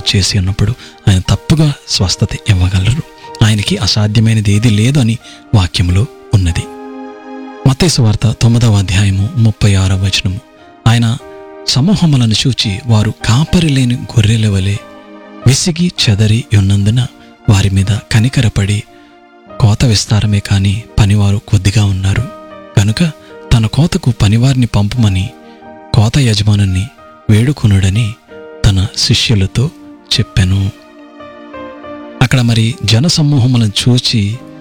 చేసి ఉన్నప్పుడు ఆయన తప్పుగా స్వస్థత ఇవ్వగలరు ఆయనకి అసాధ్యమైనది ఏది లేదు అని వాక్యములో ఉన్నది మత్తేసు వార్త తొమ్మిదవ అధ్యాయము ముప్పై ఆరవ వచనము ఆయన సమూహములను చూచి వారు కాపరి లేని గొర్రెల వలె విసిగి చెదరి ఉన్నందున వారి మీద కనికరపడి కోత విస్తారమే కాని పనివారు కొద్దిగా ఉన్నారు కనుక తన కోతకు పనివారిని పంపమని కోత యజమానుని వేడుకొనుడని తన శిష్యులతో చెప్పాను అక్కడ మరి జనసమూహములను చూచి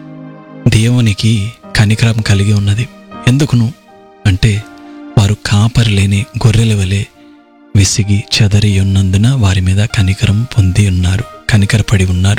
దేవునికి కనికరం కలిగి ఉన్నది ఎందుకును అంటే వారు కాపరి లేని గొర్రెల వలె విసిగి చెదరి ఉన్నందున వారి మీద కనికరం పొంది ఉన్నారు కనికరపడి ఉన్నారు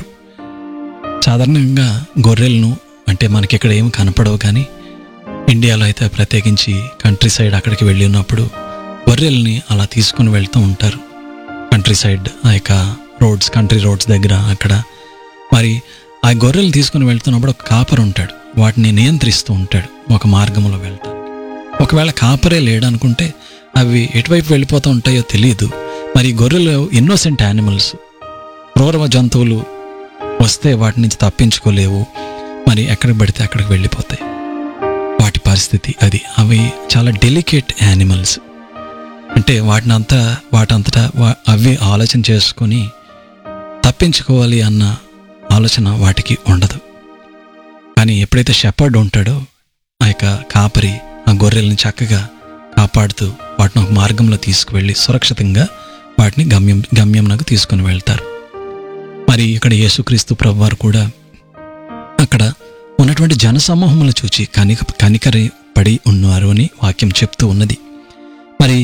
సాధారణంగా గొర్రెలను అంటే మనకి ఇక్కడ ఏం కనపడవు కానీ ఇండియాలో అయితే ప్రత్యేకించి కంట్రీ సైడ్ అక్కడికి వెళ్ళి ఉన్నప్పుడు గొర్రెల్ని అలా తీసుకుని వెళ్తూ ఉంటారు కంట్రీ సైడ్ ఆ యొక్క రోడ్స్ కంట్రీ రోడ్స్ దగ్గర అక్కడ మరి ఆ గొర్రెలు తీసుకుని వెళ్తున్నప్పుడు ఒక కాపర్ ఉంటాడు వాటిని నియంత్రిస్తూ ఉంటాడు ఒక మార్గంలో వెళ్తాను ఒకవేళ కాపరే లేడు అనుకుంటే అవి ఎటువైపు వెళ్ళిపోతూ ఉంటాయో తెలియదు మరి గొర్రెలు ఇన్నోసెంట్ యానిమల్స్ క్రూరవ జంతువులు వస్తే వాటి నుంచి తప్పించుకోలేవు మరి ఎక్కడికి పడితే అక్కడికి వెళ్ళిపోతాయి వాటి పరిస్థితి అది అవి చాలా డెలికేట్ యానిమల్స్ అంటే వాటిని అంతా వాటంతటా వా- అవి ఆలోచన చేసుకొని తప్పించుకోవాలి అన్న ఆలోచన వాటికి ఉండదు కానీ ఎప్పుడైతే షెపర్డ్ ఉంటాడో ఆ యొక్క కాపరి ఆ గొర్రెల్ని చక్కగా కాపాడుతూ వాటిని ఒక మార్గంలో తీసుకువెళ్ళి సురక్షితంగా వాటిని గమ్యం గమ్యంనకు తీసుకుని వెళ్తారు మరి ఇక్కడ యేసుక్రీస్తు ప్రభువారు కూడా అక్కడ ఉన్నటువంటి జనసమూహములు చూచి కనిక కనికరి పడి ఉన్నారు అని వాక్యం చెప్తూ ఉన్నది మరి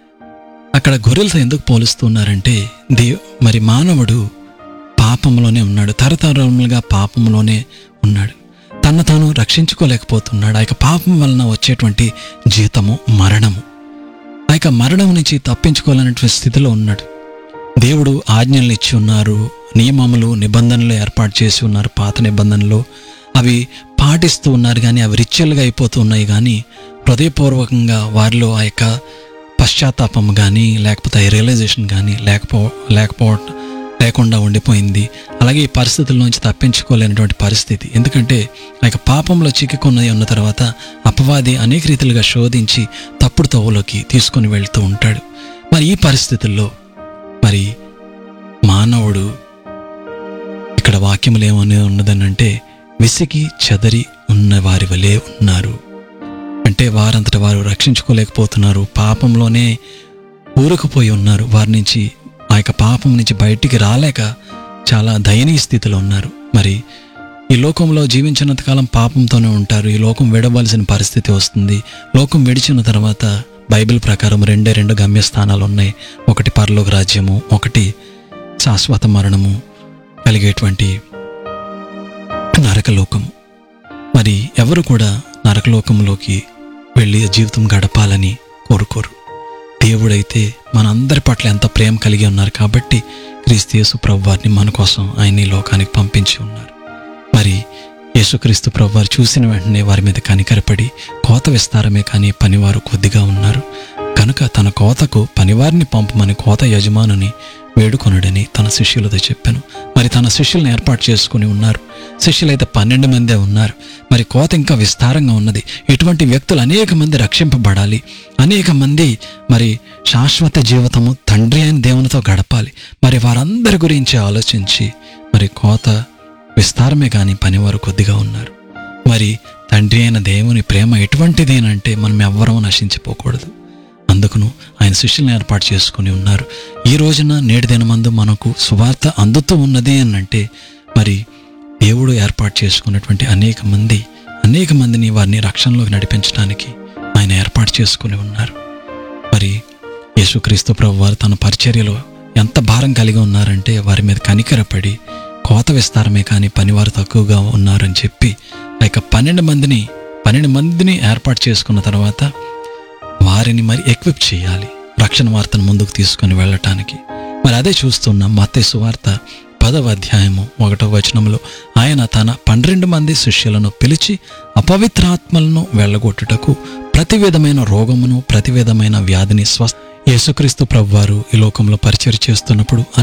అక్కడ గొర్రెలతో ఎందుకు పోలుస్తున్నారంటే దే మరి మానవుడు పాపంలోనే ఉన్నాడు తరతరములుగా పాపంలోనే ఉన్నాడు తన తాను రక్షించుకోలేకపోతున్నాడు ఆ యొక్క పాపం వలన వచ్చేటువంటి జీతము మరణము ఆ యొక్క మరణం నుంచి తప్పించుకోలేనటువంటి స్థితిలో ఉన్నాడు దేవుడు ఆజ్ఞలు ఇచ్చి ఉన్నారు నియమములు నిబంధనలు ఏర్పాటు చేసి ఉన్నారు పాత నిబంధనలు అవి పాటిస్తూ ఉన్నారు కానీ అవి రిచువల్గా అయిపోతూ ఉన్నాయి కానీ హృదయపూర్వకంగా వారిలో ఆ యొక్క పశ్చాత్తాపం కానీ లేకపోతే రియలైజేషన్ కానీ లేకపో లేకపో లేకుండా ఉండిపోయింది అలాగే ఈ పరిస్థితుల నుంచి తప్పించుకోలేనటువంటి పరిస్థితి ఎందుకంటే ఆ యొక్క పాపంలో చిక్కుకున్నది ఉన్న తర్వాత అపవాది అనేక రీతిలుగా శోధించి తప్పుడు తవ్వులోకి తీసుకొని వెళ్తూ ఉంటాడు మరి ఈ పరిస్థితుల్లో మరి మానవుడు ఇక్కడ వాక్యములు ఏమని ఉన్నదనంటే విసిగి చెదరి ఉన్న వారి వలె ఉన్నారు అంటే వారంతట వారు రక్షించుకోలేకపోతున్నారు పాపంలోనే ఊరుకుపోయి ఉన్నారు వారి నుంచి ఆ యొక్క పాపం నుంచి బయటికి రాలేక చాలా దయనీయ స్థితిలో ఉన్నారు మరి ఈ లోకంలో జీవించినంత కాలం పాపంతోనే ఉంటారు ఈ లోకం విడవలసిన పరిస్థితి వస్తుంది లోకం విడిచిన తర్వాత బైబిల్ ప్రకారం రెండే రెండు గమ్యస్థానాలు ఉన్నాయి ఒకటి పరలోక రాజ్యము ఒకటి శాశ్వత మరణము కలిగేటువంటి నరకలోకము మరి ఎవరు కూడా నరకలోకంలోకి వెళ్ళి జీవితం గడపాలని కోరుకోరు దేవుడైతే మనందరి పట్ల ఎంత ప్రేమ కలిగి ఉన్నారు కాబట్టి క్రీస్తు యేసు ప్రభువారిని మన కోసం ఆయన ఈ లోకానికి పంపించి ఉన్నారు మరి యేసుక్రీస్తు ప్రభువారు చూసిన వెంటనే వారి మీద కనికరపడి కోత విస్తారమే కానీ పనివారు కొద్దిగా ఉన్నారు కనుక తన కోతకు పనివారిని పంపమని కోత యజమానుని వేడుకొనుడని తన శిష్యులతో చెప్పాను మరి తన శిష్యులను ఏర్పాటు చేసుకుని ఉన్నారు శిష్యులైతే పన్నెండు మందే ఉన్నారు మరి కోత ఇంకా విస్తారంగా ఉన్నది ఇటువంటి వ్యక్తులు అనేక మంది రక్షింపబడాలి అనేక మంది మరి శాశ్వత జీవితము తండ్రి అయిన దేవునితో గడపాలి మరి వారందరి గురించి ఆలోచించి మరి కోత విస్తారమే కానీ పనివారు కొద్దిగా ఉన్నారు మరి తండ్రి అయిన దేవుని ప్రేమ ఎటువంటిదేనంటే మనం ఎవ్వరూ నశించిపోకూడదు అందుకును ఆయన శిష్యులను ఏర్పాటు చేసుకుని ఉన్నారు ఈ రోజున నేటి దినమందు మనకు సువార్త అందుతూ ఉన్నది అని అంటే మరి దేవుడు ఏర్పాటు చేసుకున్నటువంటి అనేక మంది అనేక మందిని వారిని రక్షణలోకి నడిపించడానికి ఆయన ఏర్పాటు చేసుకుని ఉన్నారు మరి యేసుక్రీస్తు ప్రభు వారు తన పరిచర్యలో ఎంత భారం కలిగి ఉన్నారంటే వారి మీద కనికరపడి కోత విస్తారమే కానీ పనివారు తక్కువగా ఉన్నారని చెప్పి ఆ యొక్క పన్నెండు మందిని పన్నెండు మందిని ఏర్పాటు చేసుకున్న తర్వాత వారిని మరి ఎక్విప్ చేయాలి రక్షణ వార్తను ముందుకు తీసుకొని వెళ్ళటానికి మరి అదే చూస్తున్నాం మత్తయి సువార్త పదవ అధ్యాయము ఒకటో వచనంలో ఆయన తన పన్నెండు మంది శిష్యులను పిలిచి అపవిత్రాత్మలను వెళ్ళగొట్టుటకు ప్రతి విధమైన రోగమును ప్రతి విధమైన వ్యాధిని స్వస్థ యేసుక్రీస్తు ప్రభువారు ఈ లోకంలో పరిచయం చేస్తున్నప్పుడు